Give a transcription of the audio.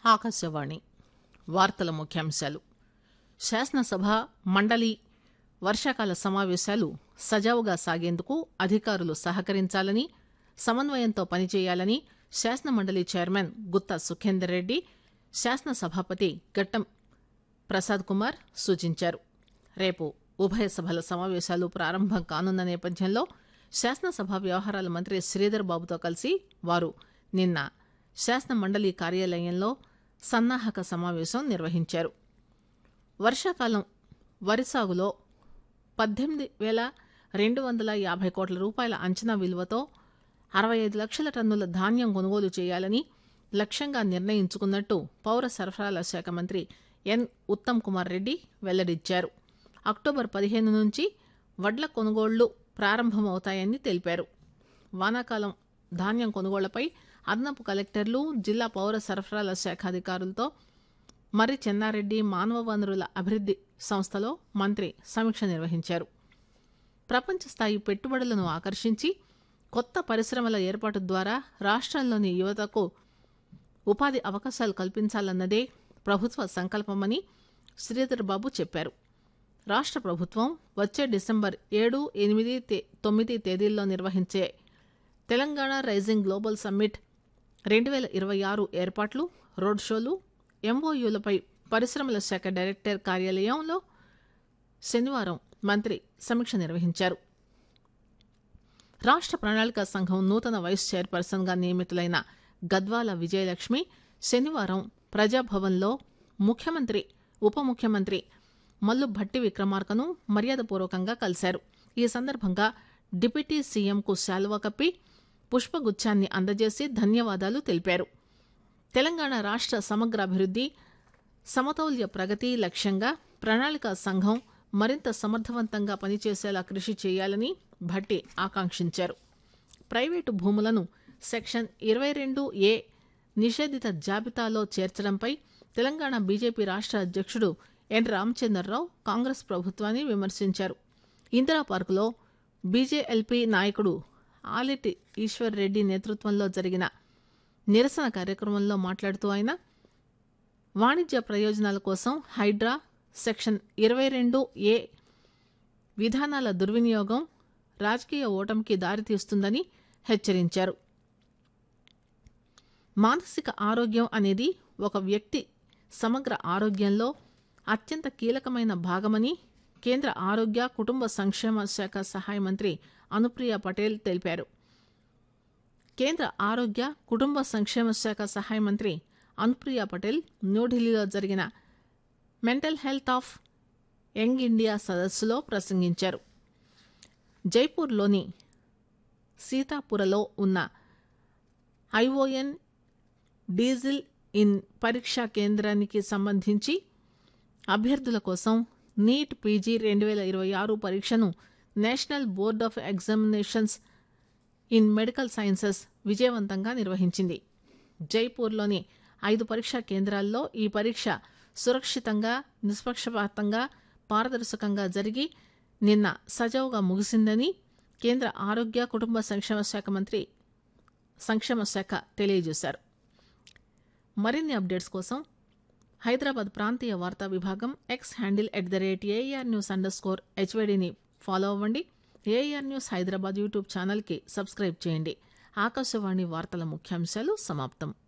ఆకాశవాణి వార్తల ముఖ్యాంశాలు శాసనసభ మండలి వర్షాకాల సమావేశాలు సజావుగా సాగేందుకు అధికారులు సహకరించాలని సమన్వయంతో పనిచేయాలని శాసనమండలి చైర్మన్ గుత్తా సుఖేందర్ రెడ్డి శాసనసభాపతి గట్టం ప్రసాద్ కుమార్ సూచించారు రేపు ఉభయ సభల సమావేశాలు ప్రారంభం కానున్న నేపథ్యంలో శాసనసభ వ్యవహారాల మంత్రి శ్రీధర్ బాబుతో కలిసి వారు నిన్న శాసన మండలి కార్యాలయంలో సన్నాహక సమావేశం నిర్వహించారు వర్షాకాలం వరి సాగులో పద్దెనిమిది వేల రెండు వందల యాభై కోట్ల రూపాయల అంచనా విలువతో అరవై ఐదు లక్షల టన్నుల ధాన్యం కొనుగోలు చేయాలని లక్ష్యంగా నిర్ణయించుకున్నట్టు పౌర సరఫరాల శాఖ మంత్రి ఎన్ ఉత్తమ్ కుమార్ రెడ్డి వెల్లడించారు అక్టోబర్ పదిహేను నుంచి వడ్ల కొనుగోళ్లు ప్రారంభమవుతాయని తెలిపారు వానాకాలం ధాన్యం కొనుగోళ్లపై అదనపు కలెక్టర్లు జిల్లా పౌర సరఫరాల శాఖ అధికారులతో మర్రి చెన్నారెడ్డి మానవ వనరుల అభివృద్ది సంస్థలో మంత్రి సమీక్ష నిర్వహించారు ప్రపంచ స్థాయి పెట్టుబడులను ఆకర్షించి కొత్త పరిశ్రమల ఏర్పాటు ద్వారా రాష్ట్రంలోని యువతకు ఉపాధి అవకాశాలు కల్పించాలన్నదే ప్రభుత్వ సంకల్పమని శ్రీధర్ బాబు చెప్పారు రాష్ట్ర ప్రభుత్వం వచ్చే డిసెంబర్ ఏడు ఎనిమిది తే- తొమ్మిది తేదీల్లో నిర్వహించే తెలంగాణ రైజింగ్ గ్లోబల్ సమ్మిట్ రెండు వేల ఇరవై ఆరు ఏర్పాట్లు రోడ్ షోలు ఎంఓయూలపై పరిశ్రమల శాఖ డైరెక్టర్ కార్యాలయంలో శనివారం మంత్రి సమీక్ష నిర్వహించారు రాష్ట్ర ప్రణాళిక సంఘం నూతన వైస్ చైర్పర్సన్ గా నియమితులైన గద్వాల విజయలక్ష్మి శనివారం ప్రజాభవన్లో ముఖ్యమంత్రి ఉప ముఖ్యమంత్రి మల్లు భట్టి విక్రమార్కను మర్యాదపూర్వకంగా కలిశారు ఈ సందర్భంగా డిప్యూటీ సీఎంకు శాలువా కప్పి పుష్పగుచ్చాన్ని అందజేసి ధన్యవాదాలు తెలిపారు తెలంగాణ రాష్ట్ర సమగ్ర అభివృద్ది సమతౌల్య ప్రగతి లక్ష్యంగా ప్రణాళిక సంఘం మరింత సమర్థవంతంగా పనిచేసేలా కృషి చేయాలని భట్టి ఆకాంక్షించారు ప్రైవేటు భూములను సెక్షన్ ఇరవై రెండు ఏ నిషేధిత జాబితాలో చేర్చడంపై తెలంగాణ బీజేపీ రాష్ట్ర అధ్యక్షుడు ఎన్ రామచంద్రరావు కాంగ్రెస్ ప్రభుత్వాన్ని విమర్శించారు ఇందిరా పార్కులో బీజేఎల్పీ నాయకుడు ఆలిటి ఈశ్వర్ రెడ్డి నేతృత్వంలో జరిగిన నిరసన కార్యక్రమంలో మాట్లాడుతూ ఆయన వాణిజ్య ప్రయోజనాల కోసం హైడ్రా సెక్షన్ ఇరవై రెండు ఏ విధానాల దుర్వినియోగం రాజకీయ ఓటమికి దారితీస్తుందని హెచ్చరించారు మానసిక ఆరోగ్యం అనేది ఒక వ్యక్తి సమగ్ర ఆరోగ్యంలో అత్యంత కీలకమైన భాగమని కేంద్ర ఆరోగ్య కుటుంబ సంక్షేమ శాఖ సహాయ మంత్రి అనుప్రియ పటేల్ తెలిపారు కేంద్ర ఆరోగ్య కుటుంబ సంక్షేమ శాఖ సహాయ మంత్రి అనుప్రియ పటేల్ న్యూఢిల్లీలో జరిగిన mental health of young India సదస్సులో ప్రసంగించారు జైపూర్లోని సీతాపురలో ఉన్న ఐఓఎన్ డీజిల్ ఇన్ పరీక్షా కేంద్రానికి సంబంధించి అభ్యర్థుల కోసం నీట్ పీజీ రెండు వేల ఇరవై ఆరు పరీక్షను national board of examinations in medical sciences విజయవంతంగా నిర్వహించింది జైపూర్లోని ఐదు పరీక్షా కేంద్రాల్లో ఈ పరీక్ష సురక్షితంగా నిష్పక్షపాతంగా పారదర్శకంగా జరిగి నిన్న సజావుగా ముగిసిందని కేంద్ర ఆరోగ్య కుటుంబ సంక్షేమ శాఖ మంత్రి సంక్షేమ శాఖ తెలియజేశారు మరిన్ని అప్డేట్స్ కోసం హైదరాబాద్ ప్రాంతీయ వార్తా విభాగం X handle at the rate AIR news underscore స్కోర్ హెచ్వైడిని ఫాలో అవ్వండి ఏఆర్ న్యూస్ హైదరాబాద్ యూట్యూబ్ ఛానల్కి సబ్స్క్రైబ్ చేయండి ఆకాశవాణి వార్తల ముఖ్యాంశాలు సమాప్తం